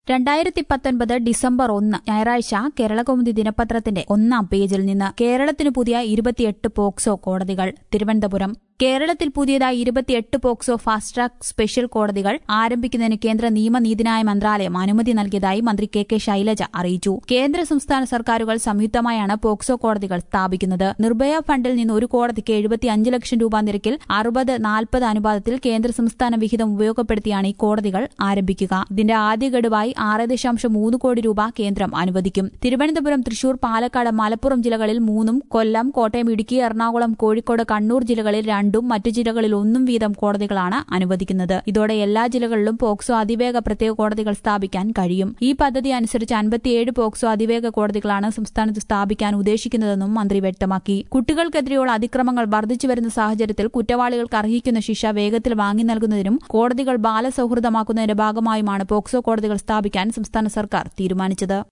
രണ്ടായിരത്തി പത്തൊൻപത് ഡിസംബർ ഒന്ന് ഞായറാഴ്ച കേരളകൗമുദി ദിനപത്രത്തിന്റെ ഒന്നാം പേജിൽ നിന്ന് കേരളത്തിന് പുതിയ ഇരുപത്തിയെട്ട് പോക്സോ കോടതികൾ തിരുവനന്തപുരം കേരളത്തിൽ പുതിയതായി ഇരുപത്തിയെട്ട് പോക്സോ ഫാസ്റ്റ് ട്രാക്ക് സ്പെഷ്യൽ കോടതികൾ ആരംഭിക്കുന്നതിന് കേന്ദ്ര നിയമ നീതിന്യായ മന്ത്രാലയം അനുമതി നൽകിയതായി മന്ത്രി കെ കെ ശൈലജ അറിയിച്ചു കേന്ദ്ര സംസ്ഥാന സർക്കാരുകൾ സംയുക്തമായാണ് പോക്സോ കോടതികൾ സ്ഥാപിക്കുന്നത് നിർഭയ ഫണ്ടിൽ നിന്ന് ഒരു കോടതിക്ക് എഴുപത്തിയഞ്ച് ലക്ഷം രൂപ നിരക്കിൽ അറുപത് നാൽപ്പത് അനുപാതത്തിൽ കേന്ദ്ര സംസ്ഥാന വിഹിതം ഉപയോഗപ്പെടുത്തിയാണ് ഈ കോടതികൾ ആരംഭിക്കുക ഇതിന്റെ ആദ്യ ഗഡുവായി ആറ് ദശാംശം മൂന്ന് കോടി രൂപ കേന്ദ്രം അനുവദിക്കും തിരുവനന്തപുരം തൃശൂർ പാലക്കാട് മലപ്പുറം ജില്ലകളിൽ മൂന്നും കൊല്ലം കോട്ടയം ഇടുക്കി എറണാകുളം കോഴിക്കോട് കണ്ണൂർ ജില്ലകളിൽ രണ്ടും മറ്റു ജില്ലകളിൽ ഒന്നും വീതം കോടതികളാണ് അനുവദിക്കുന്നത് ഇതോടെ എല്ലാ ജില്ലകളിലും പോക്സോ അതിവേഗ പ്രത്യേക കോടതികൾ സ്ഥാപിക്കാൻ കഴിയും ഈ പദ്ധതി അനുസരിച്ച് അൻപത്തിയേഴ് പോക്സോ അതിവേഗ കോടതികളാണ് സംസ്ഥാനത്ത് സ്ഥാപിക്കാൻ ഉദ്ദേശിക്കുന്നതെന്നും മന്ത്രി വ്യക്തമാക്കി കുട്ടികൾക്കെതിരെയുള്ള അതിക്രമങ്ങൾ വർദ്ധിച്ചുവരുന്ന സാഹചര്യത്തിൽ കുറ്റവാളികൾക്ക് അർഹിക്കുന്ന ശിക്ഷ വേഗത്തിൽ വാങ്ങി നൽകുന്നതിനും കോടതികൾ ബാലസൌഹൃദമാക്കുന്നതിന്റെ ഭാഗമായുമാണ് പോക്സോ കോടതികൾ സ്ഥാപിക്കാൻ സംസ്ഥാന സർക്കാർ തീരുമാനിച്ചത്